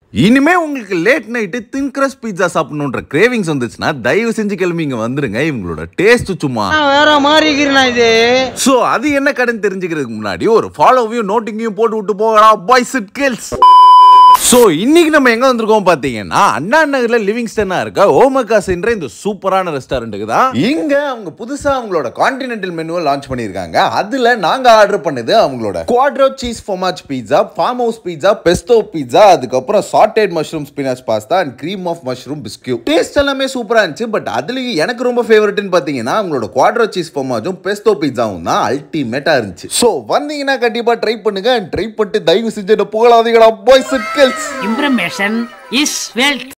இனிமே உங்களுக்கு late night thin crust pizza சாப்பிடணுன்ற கிரேவிங்ஸ் வந்துச்சுன்னா தயவு செஞ்சு கிளம்பி இங்க வந்துருங்க இவங்களோட டேஸ்ட் சும்மா வேற மாதிரி இருக்கிறேண்ணா இது சோ அது என்ன கடன் தெரிஞ்சுக்கிறதுக்கு முன்னாடி ஒரு ஃபாலோவையும் நோட்டிங்கையும் போட்டு விட்டு போகடா பாய்ஸ் இட் கேர்ள்ஸ் ஸோ இன்னைக்கு நம்ம எங்க வந்திருக்கோம் பாத்தீங்கன்னா அண்ணா நகர்ல லிவிங்ஸ்டனா இருக்க ஓமகாஸ் என்ற இந்த சூப்பரான ரெஸ்டாரண்ட்டுக்கு தான் இங்க அவங்க புதுசா அவங்களோட கான்டினென்டல் மெனுவை லான்ச் பண்ணியிருக்காங்க அதுல நாங்க ஆர்டர் பண்ணது அவங்களோட quattro cheese formaggi pizza farm house pizza pesto pizza அதுக்கப்புறம் sauteed mushroom spinach pasta and cream of mushroom bisque taste எல்லாமே சூப்பரா இருந்துச்சு பட் அதுலயும் எனக்கு ரொம்ப ஃபேவரட்னு பாத்தீங்கன்னா அவங்களோட குவாட்ரோ சீஸ் ஃபொமாச்சும் பெஸ்டோ பீட்சாவும் தான் அல்டிமேட்டா இருந்துச்சு ஸோ வந்தீங்கன்னா கண்டிப்பா ட்ரை பண்ணுங்க ட்ரை பண்ணிட்டு தயவு செஞ்சு என்ன புகழாதீங்கடா boys and girls Information is wealth.